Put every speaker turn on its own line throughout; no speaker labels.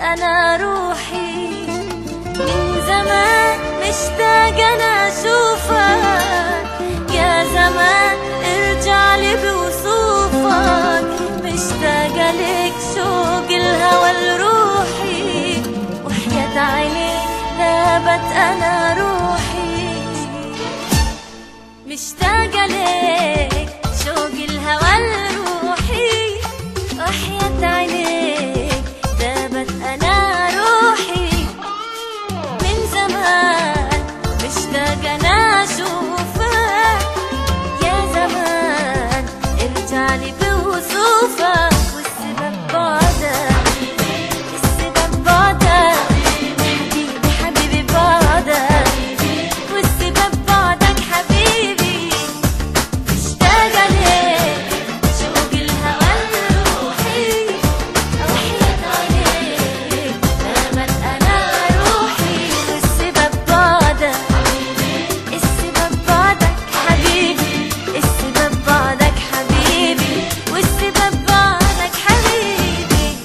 أنا روحي من زمان مشتاقة أنا أشوفك يا زمان ارجع لي بوصوفك مشتاقة لك شوق الهوى لروحي وحياة عيني ذابت أنا روحي مشتاقة لك شوق الهوى لروحي وحياة عينيك ذابت أنا روحي من زمان مشتاقة أنا أشوفك يا زمان ارجع لي بوصوفك والسبب بعدك السبب بعدك حبيبي حبيبي بعدك والسبب بعدك حبيبي مشتاقة ليك شوق الهوى لروحي وحياة عينيك نامت أنا روحي والسبب بعدك السبب بعدك حبيبي السبب بعدك حبيبي والسبب بعدك حبيبي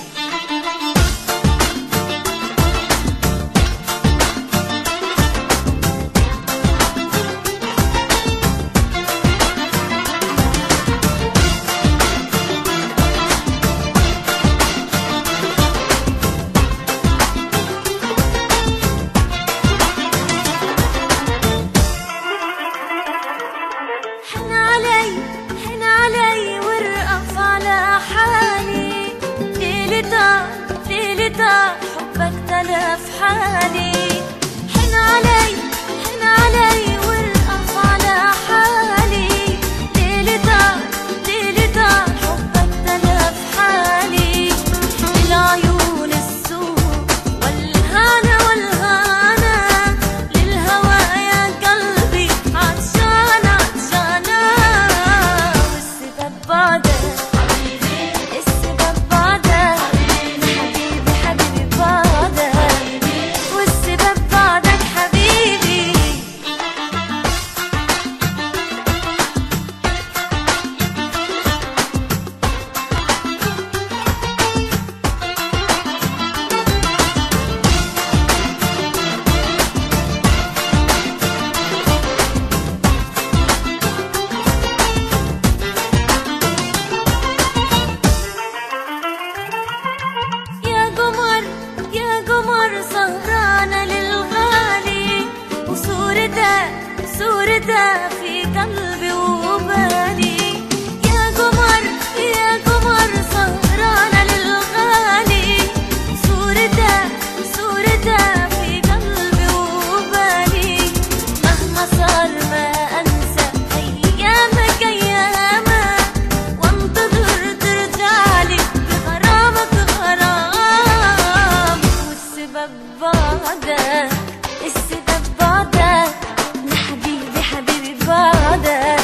حن علي حن علي وارقف على حالي ليلة ليلة حبك تلف حالي حن علي حن علي وارقف على حالي ليلة ليلة حبك تلف حالي العيون السوق والهنا والهنا للهوى يا قلبي عطشان عطشانة والسبب بعدك السبب بعدك حبيبي حبيبي بعدك والسبب بعدك حبيبي يا قمر يا قمر سهرانة للغالي وصورته صورته في قلبي وبالي يا قمر يا قمر سهرانة للغالي صورته صورته في قلبي وبالي مهما صار ما أنسى أيامك أيامك وانتظر ترجعلي بغرامك غرام والسبب بعدك السبب بعدك يا حبيبي حبيبي بعدك